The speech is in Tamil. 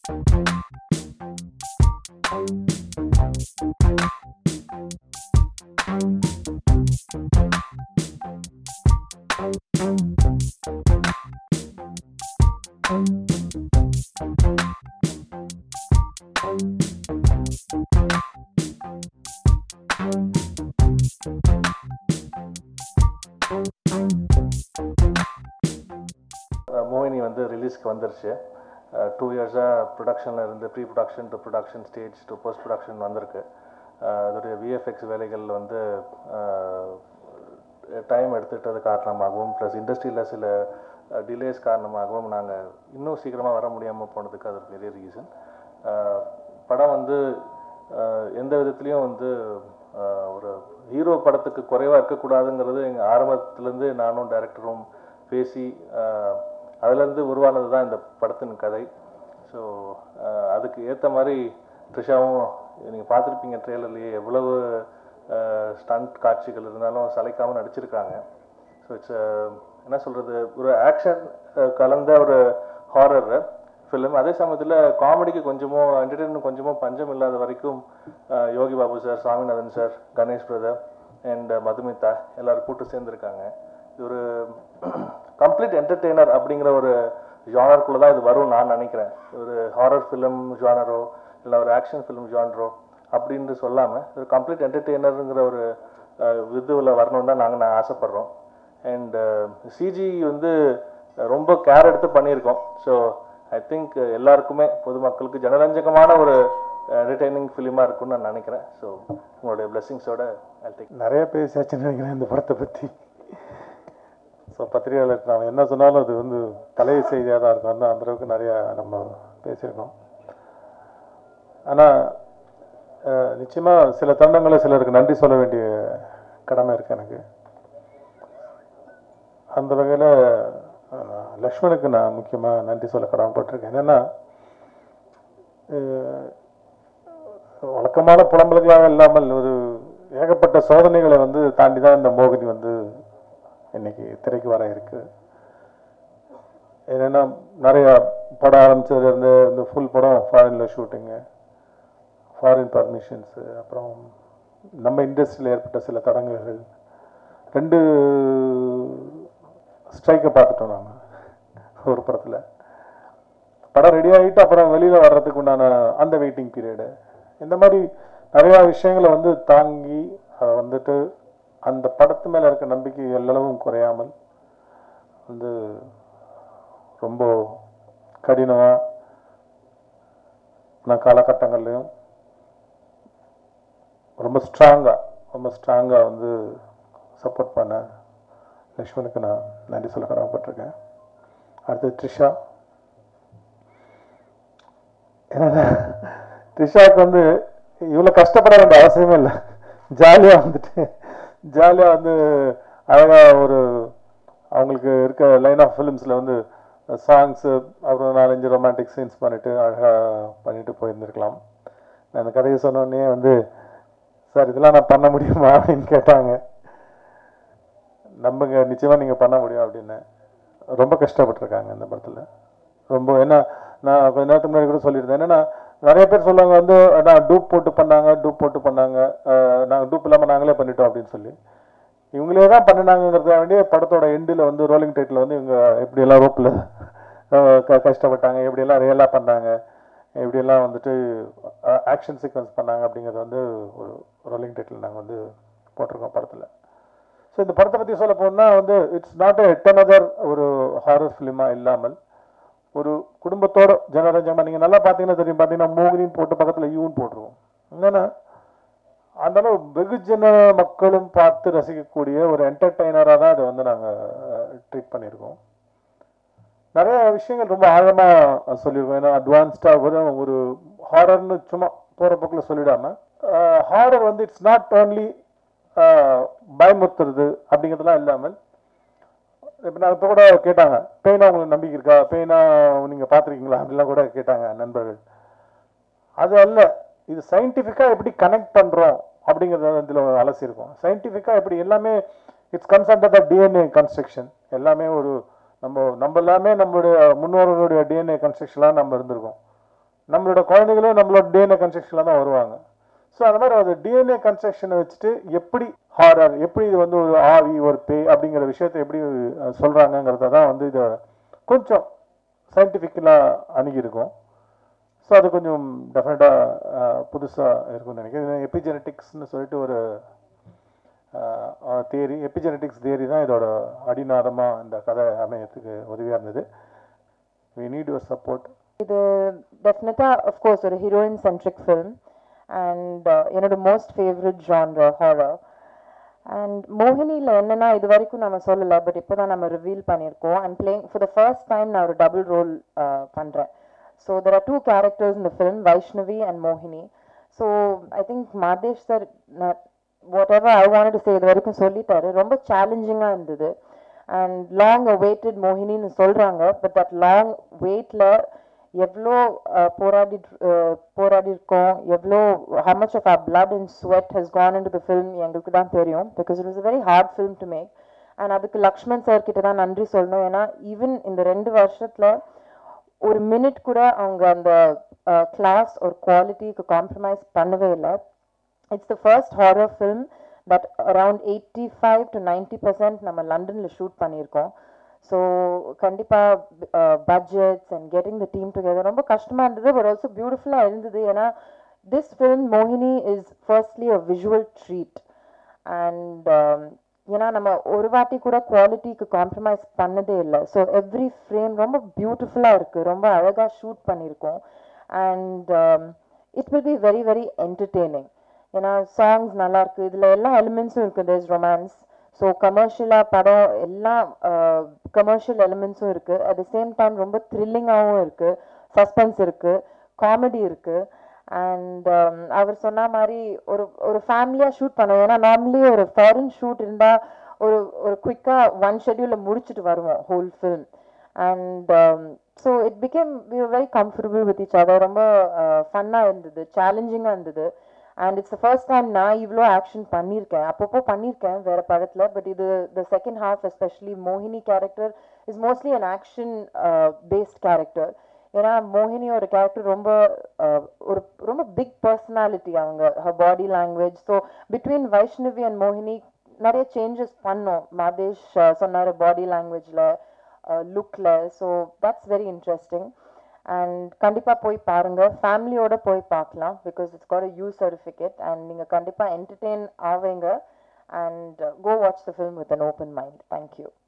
மோகினி வந்து ரிலீஸ்க்கு வந்துருச்சு டூ இயர்ஸாக ப்ரொடக்ஷனில் இருந்து pre production to production stage to post production வந்திருக்கு அஹ் அதோடைய விஎஃப்எக்ஸ் வேலைகள் வந்து டைம் எடுத்துக்கிட்டது காரணமாகவும் ப்ளஸ் இண்டஸ்ட்ரியில் சில டிலேஸ் காரணமாகவும் நாங்கள் இன்னும் சீக்கிரமாக வர முடியாமல் போனதுக்கு அது ஒரு பெரிய ரீசன் படம் வந்து அஹ் எந்த விதத்துலேயும் வந்து அஹ் ஒரு ஹீரோ படத்துக்கு குறைவாக இருக்கக்கூடாதுங்கிறது எங்கள் ஆரம்பத்துலேருந்து நானும் டைரக்டரும் பேசி அஹ் அதுலேருந்து உருவானது தான் இந்த படத்தின் கதை ஸோ அதுக்கு ஏற்ற மாதிரி த்ரிஷாவும் நீங்கள் பார்த்துருப்பீங்க ட்ரெய்லர்லேயே எவ்வளவு ஸ்டண்ட் காட்சிகள் இருந்தாலும் சளைக்காமல் நடிச்சிருக்காங்க ஸோ இட்ஸ் என்ன சொல்கிறது ஒரு ஆக்ஷன் கலந்த ஒரு ஹாரர் ஃபிலிம் அதே சமயத்தில் காமெடிக்கு கொஞ்சமோ என்டர்டெயின்மெண்ட் கொஞ்சமோ பஞ்சம் இல்லாத வரைக்கும் அஹ், Yogi Babu sir Saminathan sir Ganesh brother and Madhumitha எல்லாரும் கூட்டு சேர்ந்துருக்காங்க இது ஒரு கம்ப்ளீட் என்டர்டெய்னர் அப்படிங்கிற ஒரு ஜானருக்குள்ளே தான் இது வரும் நான் நினைக்கிறேன் ஒரு ஹாரர் ஃபிலிம் ஜானரோ இல்லை ஒரு ஆக்ஷன் ஃபிலிம் ஜானரோ அப்படின்னு சொல்லாமல் ஒரு கம்ப்ளீட் என்டர்டெய்னருங்கிற ஒரு விதுவில் வரணும்னு தான் நாங்கள் நான் ஆசைப்பட்றோம் அண்ட் சிஜி வந்து ரொம்ப கேர் எடுத்து பண்ணியிருக்கோம் ஸோ ஐ திங்க் எல்லாருக்குமே பொதுமக்களுக்கு ஜனரஞ்சகமான ஒரு என்டர்டெய்னிங் ஃபிலிமாக இருக்கும்னு நான் நினைக்கிறேன் ஸோ உங்களுடைய பிளெஸிங்ஸோட ஐ திங்க் நிறைய பேசியாச்சுன்னு நினைக்கிறேன் இந்த படத்தை பற்றி ஸோ பத்திரிகையாளருக்கு நாம் என்ன சொன்னாலும் அது வந்து தலைய செய்தியாக தான் இருக்கும் அந்த அந்த அளவுக்கு நிறையா நம்ம பேசியிருக்கோம் ஆனால் நிச்சயமாக சில தருணங்களில் சிலருக்கு நன்றி சொல்ல வேண்டிய கடமை இருக்கு எனக்கு அந்த வகையில் லக்ஷ்மணுக்கு நான் முக்கியமாக நன்றி சொல்ல கடமைப்பட்டிருக்கேன் என்னென்னா வழக்கமான புலம்பல்களாக இல்லாமல் ஒரு ஏகப்பட்ட சோதனைகளை வந்து தாண்டி தான் இந்த மோகினி வந்து இன்னைக்கு திரைக்கு வர இருக்கு என்னென்னா நிறைய படம் ஆரம்பிச்சதுலேருந்து இந்த ஃபுல் படம் ஃபாரினில் ஷூட்டிங்கு ஃபாரின் பர்மிஷன்ஸு அப்புறம் நம்ம இண்டஸ்ட்ரியில் ஏற்பட்ட சில தடங்கல்கள் ரெண்டு ஸ்ட்ரைக்கை பார்த்துட்டோம் நாங்கள் ஒரு படத்தில் படம் ரெடி ஆகிட்டு அப்புறம் வெளியில் வர்றதுக்கு உண்டான அந்த வெயிட்டிங் பீரியடு இந்த மாதிரி நிறையா விஷயங்களை வந்து தாங்கி அதை வந்துட்டு அந்த படத்து மேலே இருக்க நம்பிக்கை எல்லளவும் குறையாமல் வந்து ரொம்ப கடினமாக நான் காலகட்டங்கள்லையும் ரொம்ப ஸ்ட்ராங்காக ரொம்ப ஸ்ட்ராங்காக வந்து சப்போர்ட் பண்ண லக்ஷ்மணுக்கு நான் நன்றி சொல்ல கடமைப்பட்டிருக்கேன் அடுத்து த்ரிஷா ஏன்னா த்ரிஷாவுக்கு வந்து இவ்வளோ கஷ்டப்பட வேண்டிய அவசியமே இல்லை ஜாலியாக வந்துட்டு ஜாலியாக வந்து அழகாக ஒரு அவங்களுக்கு இருக்க லைன் ஆஃப் ஃபிலிம்ஸில் வந்து சாங்ஸு அப்புறம் நாலஞ்சு ரொமான்டிக் சீன்ஸ் பண்ணிட்டு அழகாக பண்ணிட்டு போயிருந்திருக்கலாம் நான் அந்த கதையை சொன்னோடனே வந்து சார் இதெல்லாம் நான் பண்ண முடியுமா அப்படின்னு கேட்டாங்க நம்புங்க நிச்சயமாக நீங்கள் பண்ண முடியும் அப்படின்னு ரொம்ப கஷ்டப்பட்டிருக்காங்க இந்த படத்தில் ரொம்ப ஏன்னா நான் கொஞ்ச நேரத்துக்கு முன்னாடி கூட சொல்லியிருந்தேன் என்னன்னா நிறைய பேர் சொல்லுவாங்க வந்து நான் டூப் போட்டு பண்ணாங்க டூப் போட்டு பண்ணாங்க நாங்கள் டூப் இல்லாமல் நாங்களே பண்ணிட்டோம் அப்படின்னு சொல்லி இவங்களே தான் பண்ணினாங்கிறத வேண்டிய படத்தோட எண்டில் வந்து ரோலிங் டைட்டில் வந்து இவங்க எப்படியெல்லாம் ரோப்பில் கஷ்டப்பட்டாங்க எப்படியெல்லாம் ரியலாக பண்ணாங்க எப்படியெல்லாம் வந்துட்டு ஆக்ஷன் சீக்வன்ஸ் பண்ணாங்க அப்படிங்கிறது வந்து ஒரு ரோலிங் டைட்டில் நாங்கள் வந்து போட்டிருக்கோம் படத்தில் ஸோ இந்த படத்தை பற்றி சொல்ல போனால் வந்து it's not a ten other ஒரு ஹாரர் ஃபிலிமாக இல்லாமல் ஒரு குடும்பத்தோட ஜனரஞ்சமாக நீங்கள் நல்லா பார்த்தீங்கன்னா தெரியும் பார்த்தீங்கன்னா மோகினின்னு போட்டு பக்கத்தில் யூன்னு போட்டுருவோம் என்னன்னா அந்த அளவு வெகுஜன மக்களும் பார்த்து ரசிக்கக்கூடிய ஒரு என்டர்டைனராக தான் அதை வந்து நாங்கள் ட்ரீட் பண்ணியிருக்கோம் நிறைய விஷயங்கள் ரொம்ப ஆழமாக சொல்லியிருக்கோம் ஏன்னா அட்வான்ஸ்டாக வெறும் ஒரு ஹாரர்னு சும்மா போகிற போக்கில் சொல்லிடாம ஹாரர் வந்து இட்ஸ் நாட் ஓன்லி பயமுறுத்துறது அப்படிங்கிறதுலாம் இல்லாமல் இப்போ நான் இப்போ கூட கேட்டாங்க பெயினா உங்களுக்கு நம்பிக்கை இருக்கா பெயினா நீங்கள் பார்த்துருக்கீங்களா அப்படிலாம் கூட கேட்டாங்க நண்பர்கள் அது அல்ல இது சயின்டிஃபிக்காக எப்படி கனெக்ட் பண்ணுறோம் அப்படிங்கிறத இதில் அலசியிருக்கோம் சயின்டிஃபிக்காக எப்படி எல்லாமே it's concern the DNA construction எல்லாமே ஒரு நம்ம நம்ம எல்லாமே நம்மளுடைய முன்னோர்களுடைய டிஎன்ஏ கன்ஸ்ட்ரக்ஷன்லாம் நம்ம இருந்திருக்கோம் நம்மளோட குழந்தைகளும் நம்மளோட டிஎன்ஏ கன்ஸ்ட்ரக்ஷனில் தான் வருவாங்க ஸோ அந்த மாதிரி அது டிஎன்ஏ கன்ஸ்ட்ரக்ஷனை வச்சுட்டு எப்படி ஹாரர் எப்படி இது வந்து ஒரு ஆவி ஒரு பேய் அப்படிங்கிற விஷயத்தை எப்படி அஹ், சொல்றாங்கங்கிறத தான் வந்து இதை கொஞ்சம் சயின்டிஃபிக்கலாக அணுகியிருக்கும் ஸோ அது கொஞ்சம் டெஃபினட்டாக புதுசாக இருக்கும்னு நினைக்கிறேன் எபிஜெனட்டிக்ஸ்னு சொல்லிட்டு ஒரு தியரி எபிஜெனட்டிக்ஸ் தியரி தான் இதோட அடிநாதமாக இந்த கதை அமையத்துக்கு உதவியாக இருந்தது வி நீட் யுவர் சப்போர்ட் இது டெஃபினட்டாக அஃப்கோர்ஸ் ஒரு ஹீரோயின் சென்ட்ரிக் ஃபிலிம் அண்ட் என்னோட most favourite genre horror and மோகினியில் என்னன்னா இது வரைக்கும் நம்ம சொல்லலை பட் இப்போ தான் நம்ம ரிவீல் பண்ணியிருக்கோம் and playing for the first time நான் ஒரு டபுள் ரோல் பண்ணுறேன் so there are two characters இந்த ஃபிலிம் வைஷ்ணவி அண்ட் மோகினி so I think Madesh sir whatever I want to say இது வரைக்கும் சொல்லிட்டாரு ரொம்ப சேலஞ்சிங்காக இருந்தது அண்ட் லாங் அவேட்டட் மோகினின்னு சொல்கிறாங்க பட் தட் லாங் வெயிட்டில் எவ்வளோ அஹ், போராடி அஹ், போராடி இருக்கோம் எவ்வளோ how much of our blood and sweat has gone into the film எங்களுக்கு தான் தெரியும் because it was a very hard film to make and அதுக்கு லக்ஷ்மண் சார் கிட்ட தான் நன்றி சொல்லணும் ஏன்னா ஈவன் இந்த ரெண்டு வருஷத்துல ஒரு மினிட் கூட அவங்க அந்த கிளாஸ் ஒரு குவாலிட்டிக்கு காம்ப்ரமைஸ் பண்ணவே இல்லை it's the first horror film but around eighty five to ninety percent நம்ம லண்டனில் ஷூட் பண்ணியிருக்கோம் ஸோ கண்டிப்பாக budgets and getting the team together ரொம்ப கஷ்டமாக இருந்தது பட் ஆல்சோ பியூட்டிஃபுல்லாக இருந்தது ஏன்னா திஸ் ஃபிலிம் மோகினி is firstly a visual treat and ஏன்னா நம்ம ஒரு வாட்டி கூட குவாலிட்டிக்கு காம்ப்ரமைஸ் பண்ணதே இல்லை ஸோ எவ்ரி ஃப்ரேம் ரொம்ப பியூட்டிஃபுல்லாக இருக்குது ரொம்ப அழகாக ஷூட் பண்ணியிருக்கோம் and it will be very very entertaining ஏன்னா சாங்ஸ் நல்லா இருக்கு இதில் எல்லா எலிமெண்ட்ஸும் இருக்குது தேர்ஸ் ரொமான்ஸ் ஸோ கமர்ஷியலாக படம் எல்லா கமர்ஷியல் எலிமெண்ட்ஸும் இருக்குது அட் த சேம் டைம் ரொம்ப த்ரில்லிங்காகவும் இருக்குது சஸ்பென்ஸ் இருக்குது காமெடி இருக்குது அண்ட் அவர் சொன்ன மாதிரி ஒரு ஒரு ஃபேமிலியாக ஷூட் பண்ணுவோம் ஏன்னா நார்மலி ஒரு ஃபாரின் ஷூட் இருந்தால் ஒரு ஒரு குயிக்காக ஒன் ஷெட்யூலில் முடிச்சுட்டு வருவோம் whole film and so it became we very comfortable with each other ரொம்ப ஃபன்னாக இருந்தது சேலஞ்சிங்காக இருந்தது அண்ட் இட்ஸ் ஃபர்ஸ்ட் டைம் நான் இவ்வளோ ஆக்ஷன் பண்ணியிருக்கேன் அப்பப்போ பண்ணியிருக்கேன் வேற படத்தில் பட் இது த செகண்ட் ஹாஃப் எஸ்பெஷலி மோகினி character is mostly an action based character ஏன்னா மோகினியோட கேரக்டர் ரொம்ப uh, ஒரு ரொம்ப பிக் பர்சனாலிட்டி அவங்க her body language so between Vaishnavi and மோகினி நிறைய சேஞ்சஸ் பண்ணோம் மாதேஷ் சொன்னார் பாடி லாங்குவேஜில் லுக்கில் so that's very interesting and கண்டிப்பாக போய் பாருங்க ஃபேமிலியோட போய் பார்க்கலாம் because it's got U certificate and நீங்கள் கண்டிப்பாக என்டர்டெயின் ஆவீங்க and go watch the film with an open mind thank you